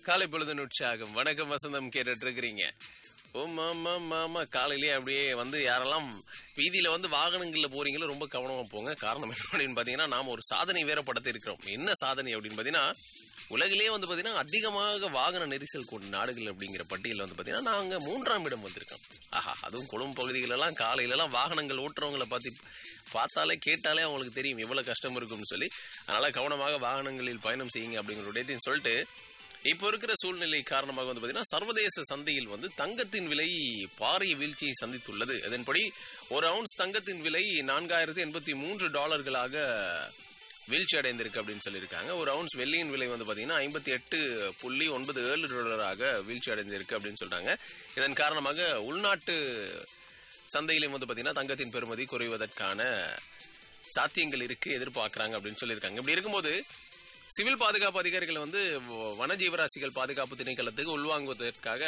காலை பொழுதுன் உற்சாகம் வணக்கம் வசந்தம் கேட்டுட்டு இருக்கிறீங்க ஓ மாமா மாமா காலையிலேயே அப்படியே வந்து யாரெல்லாம் வீதியில வந்து வாகனங்கள்ல போறீங்களோ ரொம்ப கவனமா போங்க காரணம் என்ன அப்படின்னு பாத்தீங்கன்னா நாம ஒரு சாதனை வேற படுத்தி இருக்கிறோம் என்ன சாதனை அப்படின்னு பாத்தீங்கன்னா உலகிலேயே வந்து பாத்தீங்கன்னா அதிகமாக வாகன நெரிசல் கொண்ட நாடுகள் அப்படிங்கிற பட்டியலில் வந்து பாத்தீங்கன்னா நாங்க மூன்றாம் இடம் வந்திருக்கோம் ஆஹா அதுவும் கொழும்பு பகுதிகளெல்லாம் காலையிலலாம் வாகனங்கள் ஓட்டுறவங்களை பார்த்து பார்த்தாலே கேட்டாலே அவங்களுக்கு தெரியும் எவ்வளவு கஷ்டம் இருக்கும்னு சொல்லி அதனால கவனமாக வாகனங்களில் பயணம் செய்யுங்க அப்படிங்கிற விடயத்தையும் சொல்லிட்டு இப்போ இருக்கிற சூழ்நிலை காரணமாக வந்து பார்த்தீங்கன்னா சர்வதேச சந்தையில் வந்து தங்கத்தின் விலை பாரிய வீழ்ச்சியை சந்தித்துள்ளது அதன்படி ஒரு அவுன்ஸ் தங்கத்தின் விலை நான்காயிரத்தி எண்பத்தி மூன்று டாலர்களாக வீழ்ச்சி அடைந்திருக்கு அப்படின்னு சொல்லியிருக்காங்க ஒரு அவுன்ஸ் வெள்ளியின் விலை வந்து பார்த்தீங்கன்னா ஐம்பத்தி எட்டு புள்ளி ஒன்பது ஏழு டாலராக வீழ்ச்சி அடைந்திருக்கு அப்படின்னு சொல்றாங்க இதன் காரணமாக உள்நாட்டு சந்தையிலும் வந்து பார்த்தீங்கன்னா தங்கத்தின் பெறுமதி குறைவதற்கான சாத்தியங்கள் இருக்கு எதிர்பார்க்கறாங்க அப்படின்னு சொல்லியிருக்காங்க இப்படி இருக்கும்போது சிவில் பாதுகாப்பு அதிகாரிகள் வந்து வ- வனஜீவராசிகள் பாதுகாப்பு திணைக்களத்துக்கு உள்வாங்குவதற்காக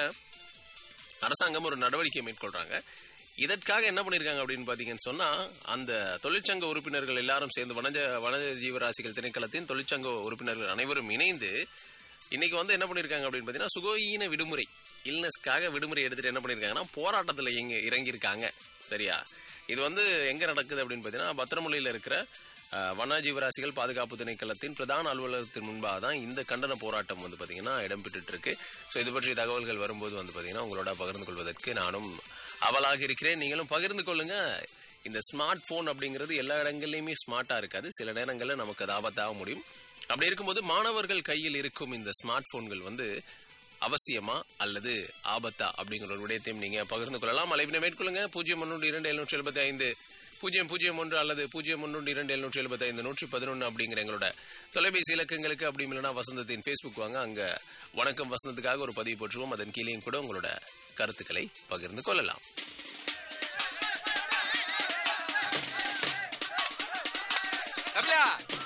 அரசாங்கம் ஒரு நடவடிக்கை மேற்கொள்றாங்க இதற்காக என்ன பண்ணியிருக்காங்க அப்படின்னு பார்த்தீங்கன்னு சொன்னா அந்த தொழிற்சங்க உறுப்பினர்கள் எல்லாரும் சேர்ந்து வனஜ வன ஜீவராசிகள் திணைக்களத்தின் தொழிற்சங்க உறுப்பினர்கள் அனைவரும் இணைந்து இன்னைக்கு வந்து என்ன பண்ணியிருக்காங்க அப்படின்னு பார்த்தீங்கன்னா சுகோயின விடுமுறை இல்னஸ்க்காக விடுமுறை எடுத்துட்டு என்ன பண்ணியிருக்காங்கன்னா போராட்டத்தில் இங்க இறங்கியிருக்காங்க சரியா இது வந்து எங்க நடக்குது அப்படின்னு பார்த்தீங்கன்னா பத்திரமொழியில் இருக்கிற அஹ், வன ஜீவராசிகள் பாதுகாப்பு திணைக்களத்தின் பிரதான அலுவலகத்தின் முன்பாக தான் இந்த கண்டன போராட்டம் வந்து பார்த்தீங்கன்னா இடம்பெற்றுட்டு இருக்கு ஸோ இது பற்றிய தகவல்கள் வரும்போது வந்து பார்த்தீங்கன்னா உங்களோட பகிர்ந்து கொள்வதற்கு நானும் அவளாக இருக்கிறேன் நீங்களும் பகிர்ந்து கொள்ளுங்க இந்த ஸ்மார்ட் ஃபோன் அப்படிங்கிறது எல்லா இடங்கள்லையுமே ஸ்மார்ட்டாக இருக்காது சில நேரங்களில் நமக்கு அது ஆபத்தாக முடியும் அப்படி இருக்கும்போது மாணவர்கள் கையில் இருக்கும் இந்த ஸ்மார்ட் போன்கள் வந்து அவசியமா அல்லது ஆபத்தா அப்படிங்கிற ஒரு விடயத்தையும் நீங்க பகிர்ந்து கொள்ளலாம் அலைவினை மேற்கொள்ளுங்க பூஜ்ஜியம் ஒன்று இரண்டு எழுநூற்றி எழுபத்தி ஐந்து பூஜ்ஜியம் பூஜ்ஜியம் ஒன்று அல்லது பூஜ்ஜியம் ஒன்று இரண்டு எழுநூற்றி எழுபத்தி ஐந்து நூற்றி பதினொன்று அப்படிங்கிற எங்களோட தொலைபேசி இலக்கங்களுக்கு அப்படி இல்லைன்னா வசந்தத்தின் ஃபேஸ்புக் வாங்க அங்க வணக்கம் வசந்தத்துக்காக ஒரு பதிவு போட்டுருவோம் அதன் கீழேயும் கூட உங்களோட கருத்துக்களை பகிர்ந்து கொள்ளலாம் கபிலா